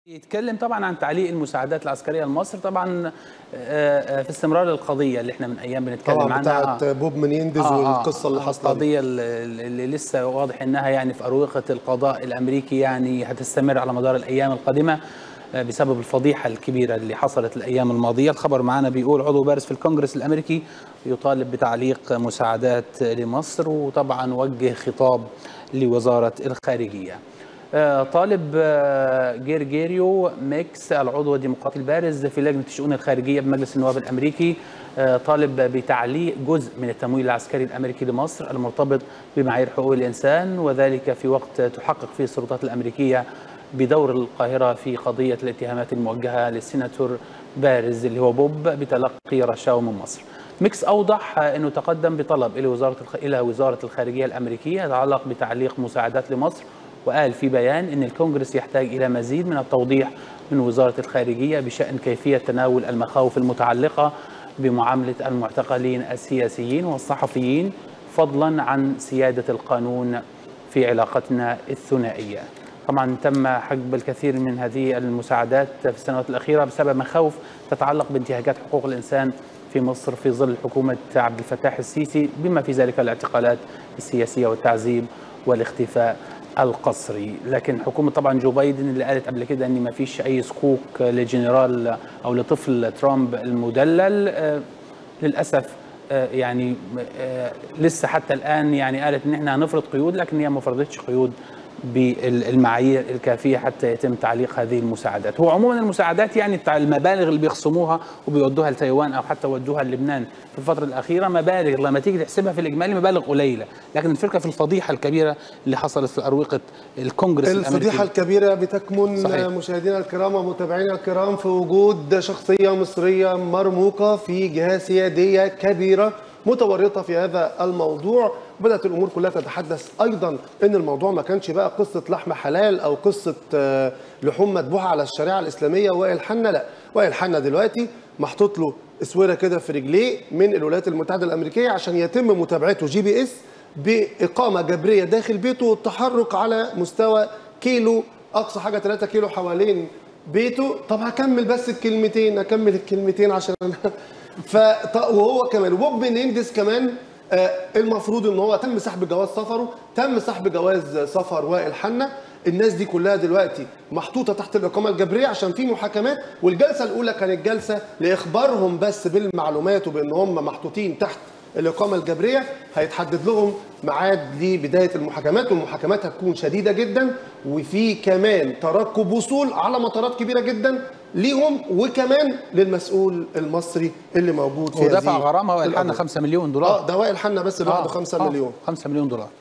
يتكلم طبعا عن تعليق المساعدات العسكريه لمصر طبعا في استمرار القضيه اللي احنا من ايام بنتكلم طبعا عنها بتاعت بوب منيندز آه، آه، والقصه اللي حصلت القضيه اللي اللي لسه واضح انها يعني في اروقه القضاء الامريكي يعني هتستمر على مدار الايام القادمه آه، بسبب الفضيحه الكبيره اللي حصلت الايام الماضيه الخبر معنا بيقول عضو بارز في الكونجرس الامريكي يطالب بتعليق مساعدات لمصر وطبعا وجه خطاب لوزاره الخارجيه آه، طالب آه، جيرجيريو ميكس العضو الديمقراطي البارز في لجنه الشؤون الخارجيه بمجلس النواب الامريكي آه، طالب بتعليق جزء من التمويل العسكري الامريكي لمصر المرتبط بمعايير حقوق الانسان وذلك في وقت تحقق فيه السلطات الامريكيه بدور القاهره في قضيه الاتهامات الموجهه للسيناتور بارز اللي هو بوب بتلقي رشاوى من مصر. ميكس اوضح انه تقدم بطلب الى وزاره الخ... الى وزاره الخارجيه الامريكيه يتعلق بتعليق مساعدات لمصر وقال في بيان ان الكونجرس يحتاج الى مزيد من التوضيح من وزاره الخارجيه بشان كيفيه تناول المخاوف المتعلقه بمعامله المعتقلين السياسيين والصحفيين فضلا عن سياده القانون في علاقتنا الثنائيه. طبعا تم حجب الكثير من هذه المساعدات في السنوات الاخيره بسبب مخاوف تتعلق بانتهاكات حقوق الانسان في مصر في ظل حكومه عبد الفتاح السيسي بما في ذلك الاعتقالات السياسيه والتعذيب والاختفاء القسري لكن حكومه طبعا جو بايدن اللي قالت قبل كده ان ما فيش اي صكوك لجنرال او لطفل ترامب المدلل آه، للاسف آه، يعني آه، لسه حتى الان يعني قالت ان احنا هنفرض قيود لكن هي ما فرضتش قيود بالمعايير الكافيه حتى يتم تعليق هذه المساعدات هو عموما المساعدات يعني بتاع المبالغ اللي بيخصموها وبيودوها لتايوان او حتى ودوها للبنان في الفتره الاخيره مبالغ لما تيجي تحسبها في الاجمالي مبالغ قليله لكن الفكره في الفضيحه الكبيره اللي حصلت في اروقه الكونجرس الفضيحه الامريكي الكبيره بتكمن صحيح. مشاهدينا الكرام ومتابعينا الكرام في وجود شخصيه مصريه مرموقه في جهه سياديه كبيره متورطه في هذا الموضوع بدات الامور كلها تتحدث ايضا ان الموضوع ما كانش بقى قصه لحم حلال او قصه آه، لحوم مذبوحه على الشريعه الاسلاميه وائل حنا لا وائل حنا دلوقتي محطوط له اسوره كده في رجليه من الولايات المتحده الامريكيه عشان يتم متابعته جي بي اس باقامه جبريه داخل بيته والتحرك على مستوى كيلو اقصى حاجه 3 كيلو حوالين بيته طب هكمل بس الكلمتين اكمل الكلمتين عشان أنا ف ط- وهو كمان وبوب مينينديز كمان آه، المفروض ان هو تم سحب جواز سفره تم سحب جواز سفر وائل حنا الناس دي كلها دلوقتي محطوطه تحت الاقامه الجبريه عشان في محاكمات والجلسه الاولى كانت جلسه لاخبارهم بس بالمعلومات وبان هم محطوطين تحت الاقامه الجبريه هيتحدد لهم ميعاد لبدايه المحاكمات والمحاكمات هتكون شديده جدا وفي كمان ترقب وصول على مطارات كبيره جدا ليهم وكمان للمسؤول المصري اللي موجود في ودفع هذه غرامه والحنا القضية. 5 مليون دولار اه ده وائل حنا بس لوحده 5 آه، مليون 5 مليون دولار